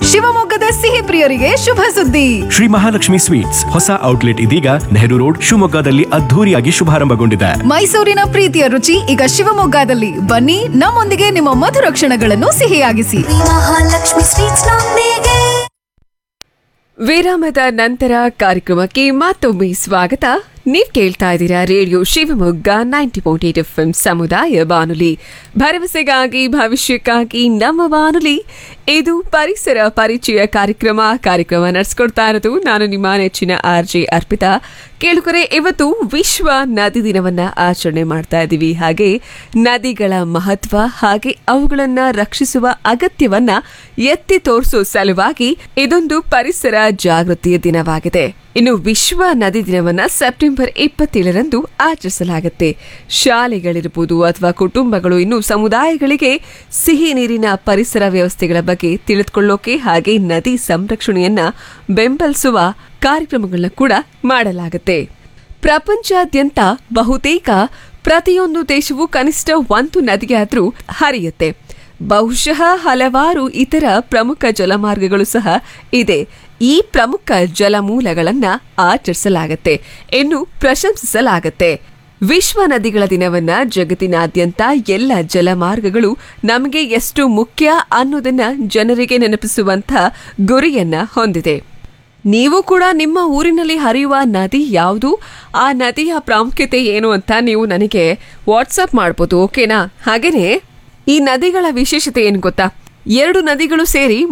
ಶಿವಮೊಗ್ಗದ ಸಿಹಿ ಪ್ರಿಯರಿಗೆ ಶುಭ ಸುದ್ದಿ ಶ್ರೀ ಮಹಾಲಕ್ಷ್ಮಿ ಸ್ವೀಟ್ಸ್ ಹೊಸ ಔಟ್ಲೆಟ್ ಇದೀಗ ನೆಹರು ರೋಡ್ ಶಿವಮೊಗ್ಗದಲ್ಲಿ ಅದ್ಧೂರಿಯಾಗಿ ಶುಭಾರಂಭಗೊಂಡಿದೆ ಮೈಸೂರಿನ ಪ್ರೀತಿಯ ರುಚಿ ಈಗ ಶಿವಮೊಗ್ಗದಲ್ಲಿ ಬನ್ನಿ ನಮ್ಮೊಂದಿಗೆ ನಿಮ್ಮ ಮಧುರ ಕ್ಷಣಗಳನ್ನು ಸಿಹಿಯಾಗಿಸಿ ಮಹಾಲಕ್ಷ್ಮಿ ಸ್ವೀಟ್ಸ್ ನೊಂದಿಗೆ ವಿರಾಮದ ನಂತರ ಕಾರ್ಯಕ್ರಮಕ್ಕೆ ಮತ್ತೊಮ್ಮೆ ಸ್ವಾಗತ ನೀವ್ ಕೇಳ್ತಾ ಇದ್ದೀರಾ radio Shivamogga ninety point eight F ಸಮುದಾಯ ಬಾನುಲಿ ಭರವಸೆಗಾಗಿ ಭವಿಷ್ಯಕ್ಕಾಗಿ ನಮ್ಮ ಬಾನುಲಿ ಇದು ಪರಿಸರ ಪರಿಚಯ ಕಾರ್ಯಕ್ರಮ ಕಾರ್ಯಕ್ರಮ ನಡೆಸ್ಕೊಡ್ತಾ ಇರೋದು ನಾನು ನಿಮ್ಮ ನೆಚ್ಚಿನ ಆರ್ ಜೆ ಅರ್ಪಿತಾ ಕೇಳುಕರೆ ಇವತ್ತು ವಿಶ್ವ ನದಿ ದಿನವನ್ನ ಆಚರಣೆ ಮಾಡ್ತಾ ಇದ್ದೀವಿ ಹಾಗೆ ನದಿಗಳ ಮಹತ್ವ ಹಾಗೆ ಅವುಗಳನ್ನ ರಕ್ಷಿಸುವ ಅಗತ್ಯವನ್ನ ಎತ್ತಿ ತೋರಿಸೋ ಸಲುವಾಗಿ ಇದೊಂದು ಪರಿಸರ ಜಾಗೃತಿಯ ದಿನವಾಗಿದೆ ಇನ್ನು ವಿಶ್ವ ನದಿ ದಿನವನ್ನ ಸೆಪ್ಟೆಂಬರ್ ಇಪ್ಪತ್ತೇಳರಂದು ಆಚರಿಸಲಾಗುತ್ತೆ ಶಾಲೆಗಳಿರ್ಬೋದು ಅಥವಾ ಕುಟುಂಬಗಳು ಇನ್ನು ಸಮುದಾಯಗಳಿಗೆ ಸಿಹಿ ನೀರಿನ ಪರಿಸರ ವ್ಯವಸ್ಥೆಗಳ ಬಗ್ಗೆ ತಿಳಿದುಕೊಳ್ಳೋಕೆ ಹಾಗೆ ನದಿ ಸಂರಕ್ಷಣೆಯನ್ನ ಬೆಂಬಲಿಸುವ ಕಾರ್ಯಕ್ರಮಗಳನ್ನ ಕೂಡ ಮಾಡಲಾಗುತ್ತೆ ಪ್ರಪಂಚಾದ್ಯಂತ ಬಹುತೇಕ ಪ್ರತಿಯೊಂದು ದೇಶವು ಕನಿಷ್ಠ ಒಂದು ನದಿಯಾದ್ರೂ ಹರಿಯುತ್ತೆ ಬಹುಶಃ ಹಲವಾರು ಇತರ ಪ್ರಮುಖ ಜಲಮಾರ್ಗಗಳು ಸಹ ಇದೆ ಈ ಪ್ರಮುಖ ಜಲಮೂಲಗಳನ್ನ ಆಚರಿಸಲಾಗತ್ತೆ ಇನ್ನು ಪ್ರಶಂಸಿಸಲಾಗತ್ತೆ ವಿಶ್ವ ನದಿಗಳ ದಿನವನ್ನ ಜಗತ್ತಿನಾದ್ಯಂತ ಎಲ್ಲ ಜಲಮಾರ್ಗಗಳು ನಮಗೆ ಎಷ್ಟು ಮುಖ್ಯ ಅನ್ನೋದನ್ನ ಜನರಿಗೆ ನೆನಪಿಸುವಂತ ಗುರಿಯನ್ನ ಹೊಂದಿದೆ ನೀವು ಕೂಡ ನಿಮ್ಮ ಊರಿನಲ್ಲಿ ಹರಿಯುವ ನದಿ ಯಾವುದು ಆ ನದಿಯ ಪ್ರಾಮುಖ್ಯತೆ ಏನು ಅಂತ ನೀವು ನನಗೆ ವಾಟ್ಸಪ್ ಮಾಡ್ಬೋದು ಓಕೆನಾ ಹಾಗೇನೆ ಈ ನದಿಗಳ ವಿಶೇಷತೆ ಏನು ಗೊತ್ತಾ ಎರಡು ನದಿಗಳು ಸೇರಿ